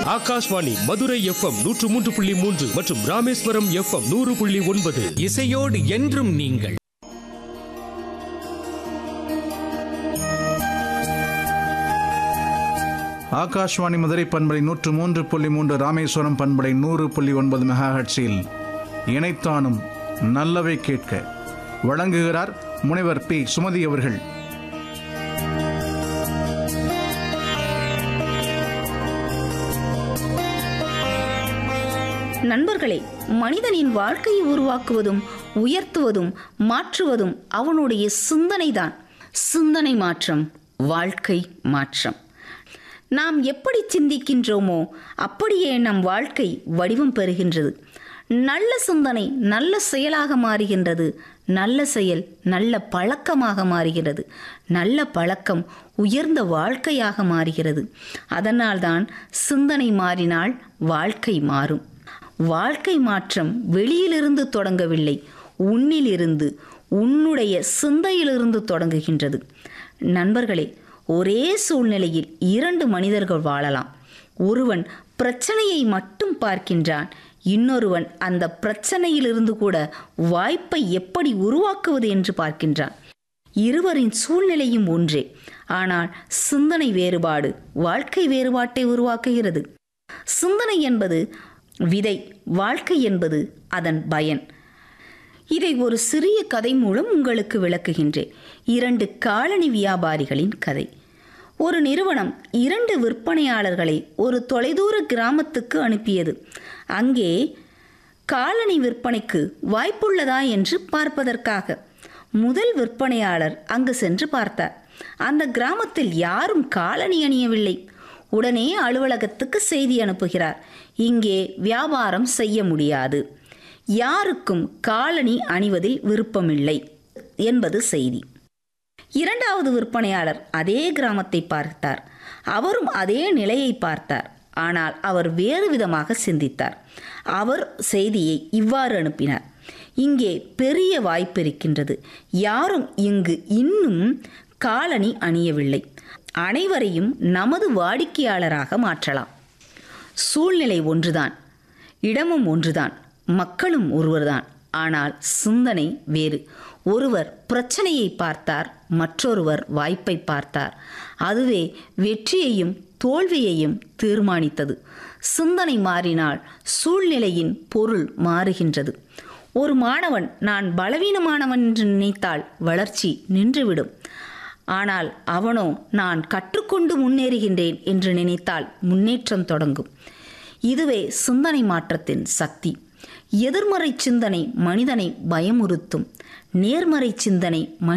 Akashvani Madurai FM நூற்று மூன்று புள்ளி மூன்று மற்றும் ராமேஸ்வரம் எஃப்எம் நூறு புள்ளி ஒன்பது இசையோடு என்றும் நீங்கள் ஆகாஷ்வாணி மதுரை பண்பலை நூற்று மூன்று புள்ளி மூன்று ராமேஸ்வரம் பண்பலை நூறு புள்ளி ஒன்பது மெகாஹட்ஸில் இணைத்தானும் நல்லவை கேட்க வழங்குகிறார் முனைவர் பி சுமதி அவர்கள் நண்பர்களே மனிதனின் வாழ்க்கையை உருவாக்குவதும் உயர்த்துவதும் மாற்றுவதும் அவனுடைய சிந்தனைதான் சிந்தனை மாற்றம் வாழ்க்கை மாற்றம் நாம் எப்படி சிந்திக்கின்றோமோ அப்படியே நம் வாழ்க்கை வடிவம் பெறுகின்றது நல்ல சிந்தனை நல்ல செயலாக மாறுகின்றது நல்ல செயல் நல்ல பழக்கமாக மாறுகிறது நல்ல பழக்கம் உயர்ந்த வாழ்க்கையாக மாறுகிறது அதனால்தான் சிந்தனை மாறினால் வாழ்க்கை மாறும் வாழ்க்கை மாற்றம் வெளியிலிருந்து தொடங்கவில்லை உன்னிலிருந்து உன்னுடைய சிந்தையிலிருந்து தொடங்குகின்றது நண்பர்களே ஒரே சூழ்நிலையில் இரண்டு மனிதர்கள் வாழலாம் ஒருவன் பிரச்சனையை மட்டும் பார்க்கின்றான் இன்னொருவன் அந்த பிரச்சனையிலிருந்து கூட வாய்ப்பை எப்படி உருவாக்குவது என்று பார்க்கின்றான் இருவரின் சூழ்நிலையும் ஒன்றே ஆனால் சிந்தனை வேறுபாடு வாழ்க்கை வேறுபாட்டை உருவாக்குகிறது சிந்தனை என்பது விதை வாழ்க்கை என்பது அதன் பயன் இதை ஒரு சிறிய கதை மூலம் உங்களுக்கு விளக்குகின்றேன் இரண்டு காலணி வியாபாரிகளின் கதை ஒரு நிறுவனம் இரண்டு விற்பனையாளர்களை ஒரு தொலைதூர கிராமத்துக்கு அனுப்பியது அங்கே காலணி விற்பனைக்கு வாய்ப்புள்ளதா என்று பார்ப்பதற்காக முதல் விற்பனையாளர் அங்கு சென்று பார்த்தார் அந்த கிராமத்தில் யாரும் காலணி அணியவில்லை உடனே அலுவலகத்துக்கு செய்தி அனுப்புகிறார் இங்கே வியாபாரம் செய்ய முடியாது யாருக்கும் காலணி அணிவதில் விருப்பமில்லை என்பது செய்தி இரண்டாவது விற்பனையாளர் அதே கிராமத்தை பார்த்தார் அவரும் அதே நிலையை பார்த்தார் ஆனால் அவர் வேறு விதமாக சிந்தித்தார் அவர் செய்தியை இவ்வாறு அனுப்பினார் இங்கே பெரிய வாய்ப்பு இருக்கின்றது யாரும் இங்கு இன்னும் காலணி அணியவில்லை அனைவரையும் நமது வாடிக்கையாளராக மாற்றலாம் சூழ்நிலை ஒன்றுதான் இடமும் ஒன்றுதான் மக்களும் ஒருவர்தான் ஆனால் சிந்தனை வேறு ஒருவர் பிரச்சனையை பார்த்தார் மற்றொருவர் வாய்ப்பை பார்த்தார் அதுவே வெற்றியையும் தோல்வியையும் தீர்மானித்தது சிந்தனை மாறினால் சூழ்நிலையின் பொருள் மாறுகின்றது ஒரு மாணவன் நான் பலவீனமானவன் என்று நினைத்தால் வளர்ச்சி நின்றுவிடும் ஆனால் அவனோ நான் கற்றுக்கொண்டு முன்னேறுகின்றேன் என்று நினைத்தால் முன்னேற்றம் தொடங்கும் இதுவே சிந்தனை மாற்றத்தின் சக்தி எதிர்மறை சிந்தனை மனிதனை பயமுறுத்தும் நேர்மறை சிந்தனை